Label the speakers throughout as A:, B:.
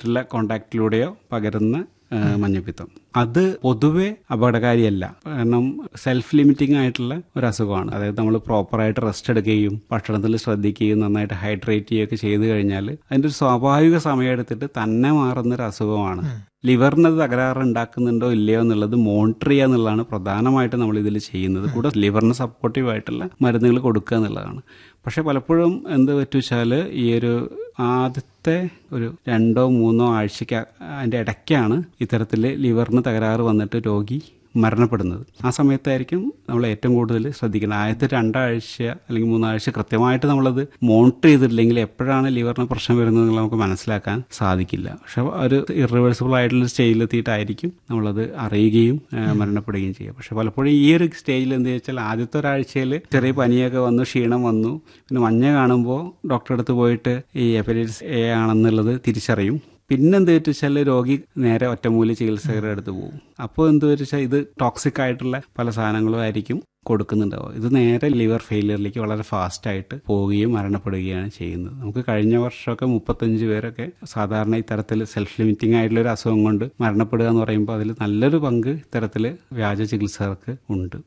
A: ആയിട്ടുള്ള കോണ്ടാക്റ്റിലൂടെയോ പകരുന്ന ആ, മഞ്ഞപ്പിത്തം അത് പൊതുവെ അപകടകാരിയല്ല കാരണം സെൽഫ് ലിമിറ്റിംഗ് ആയിട്ടുള്ള ഒരു അസുഖമാണ് അതായത് നമ്മൾ പ്രോപ്പറായിട്ട് റെസ്റ്റ് എടുക്കുകയും ഭക്ഷണത്തിൽ ശ്രദ്ധിക്കുകയും നന്നായിട്ട് ഹൈഡ്രേറ്റ് ചെയ്യുകയൊക്കെ ചെയ്തു കഴിഞ്ഞാൽ അതിൻ്റെ ഒരു സ്വാഭാവിക സമയം എടുത്തിട്ട് തന്നെ മാറുന്ന ഒരു അസുഖമാണ് ലിവറിന് അത് തകരാറ് ഉണ്ടാക്കുന്നുണ്ടോ ഇല്ലയോ എന്നുള്ളത് മോണിറ്റർ ചെയ്യുക എന്നുള്ളതാണ് പ്രധാനമായിട്ട് നമ്മൾ ഇതിൽ ചെയ്യുന്നത് കൂടെ ലിവറിന് സപ്പോർട്ടീവ് ആയിട്ടുള്ള മരുന്നുകൾ കൊടുക്കുക എന്നുള്ളതാണ് പക്ഷെ പലപ്പോഴും എന്ത് പറ്റുവെച്ചാൽ ഈ ഒരു ആദ്യത്തെ ഒരു രണ്ടോ മൂന്നോ ആഴ്ചയ്ക്ക് അതിൻ്റെ ഇടയ്ക്കാണ് ഇത്തരത്തിൽ ലിവറിന് തകരാറ് വന്നിട്ട് രോഗി മരണപ്പെടുന്നത് ആ സമയത്തായിരിക്കും നമ്മൾ ഏറ്റവും കൂടുതൽ ശ്രദ്ധിക്കുന്നത് ആദ്യത്തെ രണ്ടാഴ്ച അല്ലെങ്കിൽ മൂന്നാഴ്ച കൃത്യമായിട്ട് നമ്മളത് മോണിറ്റർ ചെയ്തിട്ടില്ലെങ്കിൽ എപ്പോഴാണ് ലിവറിന് പ്രശ്നം വരുന്നത് എന്നുള്ളത് നമുക്ക് മനസ്സിലാക്കാൻ സാധിക്കില്ല പക്ഷെ ഒരു ഇറിവേഴ്സിബിൾ ആയിട്ടുള്ള സ്റ്റേജിലെത്തിയിട്ടായിരിക്കും നമ്മളത് അറിയുകയും ആ, മരണപ്പെടുകയും ചെയ്യുക പക്ഷെ പലപ്പോഴും ഈ ഒരു സ്റ്റേജിൽ എന്ത് വെച്ചാൽ ആദ്യത്തെ ഒരാഴ്ചയിൽ ചെറിയ പനിയൊക്കെ വന്നു ക്ഷീണം വന്നു പിന്നെ മഞ്ഞ കാണുമ്പോൾ ഡോക്ടറെ അടുത്ത് പോയിട്ട് ഈ ഹെപ്പറ്റൈറ്റിസ് എ ആണെന്നുള്ളത് തിരിച്ചറിയും പിന്നെന്ത് വെച്ചാൽ രോഗി നേരെ ഒറ്റമൂലി ചികിത്സകരുടെ അടുത്ത് പോകും അപ്പോൾ എന്ത് വെച്ചാൽ ഇത് ടോക്സിക് ആയിട്ടുള്ള പല സാധനങ്ങളും ആയിരിക്കും കൊടുക്കുന്നുണ്ടാവും ഇത് നേരെ ലിവർ ഫെയിലിയറിലേക്ക് വളരെ ഫാസ്റ്റ് ആയിട്ട് പോവുകയും മരണപ്പെടുകയാണ് ചെയ്യുന്നത് നമുക്ക് കഴിഞ്ഞ വർഷമൊക്കെ മുപ്പത്തഞ്ച് പേരൊക്കെ സാധാരണ ഇത്തരത്തിൽ സെൽഫ് ലിമിറ്റിംഗ് ആയിട്ടുള്ള ഒരു അസുഖം കൊണ്ട് മരണപ്പെടുക എന്ന് പറയുമ്പോൾ അതിൽ നല്ലൊരു പങ്ക് ഇത്തരത്തിൽ വ്യാജ ചികിത്സകർക്ക് ഉണ്ട്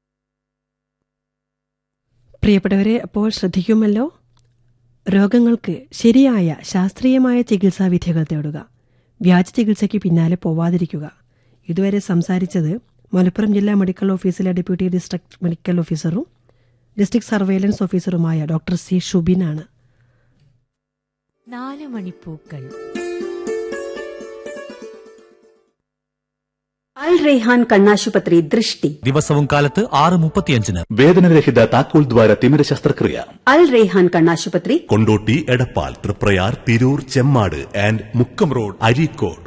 B: പ്രിയപ്പെട്ടവരെ അപ്പോൾ ശ്രദ്ധിക്കുമല്ലോ രോഗങ്ങൾക്ക് ശരിയായ ശാസ്ത്രീയമായ ചികിത്സാ വിധികൾ തേടുക വ്യാജ ചികിത്സയ്ക്ക് പിന്നാലെ പോവാതിരിക്കുക ഇതുവരെ സംസാരിച്ചത് മലപ്പുറം ജില്ലാ മെഡിക്കൽ ഓഫീസിലെ ഡെപ്യൂട്ടി ഡിസ്ട്രിക്ട് മെഡിക്കൽ ഓഫീസറും ഡിസ്ട്രിക്ട് സർവൈലൻസ് ഓഫീസറുമായ ഡോക്ടർ സി ഷുബിനാണ്
C: നാല് മണിപ്പൂക്കൾ
D: അൽ റെയ്ഹാൻ കണ്ണാശുപത്രി ദൃഷ്ടി
E: ദിവസവും കാലത്ത് ആറ് മുപ്പത്തിയഞ്ചിന്
F: വേദനരഹിത താക്കോൽ ദ്വാര തിമിര ശസ്ത്രക്രിയ
D: അൽ റെയ്ഹാൻ കണ്ണാശുപത്രി
G: കൊണ്ടോട്ടി എടപ്പാൾ തൃപ്രയാർ തിരൂർ ചെമ്മാട് ആൻഡ് മുക്കം റോഡ് അരീക്കോട്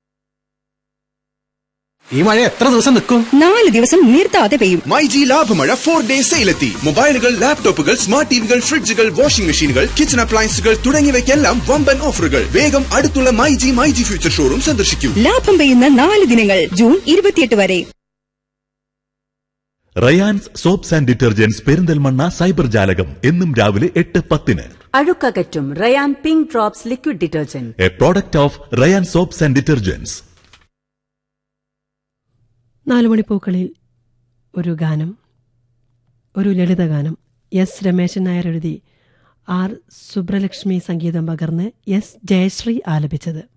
E: ഈ മഴ എത്ര ദിവസം നിൽക്കും
H: നാല് ദിവസം നിർത്താതെ പെയ്യും
I: മൈജി ലാഭമഴ ഫോർ ഡേ സെയിലെത്തി മൊബൈലുകൾ ലാപ്ടോപ്പുകൾ സ്മാർട്ട് ടിവികൾ ഫ്രിഡ്ജുകൾ വാഷിംഗ് മെഷീനുകൾ കിച്ചൺ അപ്ലയൻസുകൾ തുടങ്ങിയവയ്ക്കെല്ലാം വമ്പൻ ഓഫറുകൾ വേഗം അടുത്തുള്ള മൈജി മൈജി ഫ്യൂച്ചർ ഷോറൂം സന്ദർശിക്കൂ
H: ലാഭം പെയ്യുന്ന നാല് ദിനങ്ങൾ ജൂൺ ഇരുപത്തിയെട്ട് വരെ
G: Rayan's soaps and detergents Perinthalmanna cyber ജാലകം എന്നും രാവിലെ എട്ട് പത്തിന്
D: അഴുക്കകറ്റും Rayan pink drops liquid detergent
G: a product of Rayan soaps and detergents
B: നാലുമണിപ്പൂക്കളിൽ ഒരു ഗാനം ഒരു ലളിതഗാനം എസ് രമേശൻ നായർ എഴുതി ആർ സുബ്രലക്ഷ്മി സംഗീതം പകർന്ന് എസ് ജയശ്രീ ആലപിച്ചത്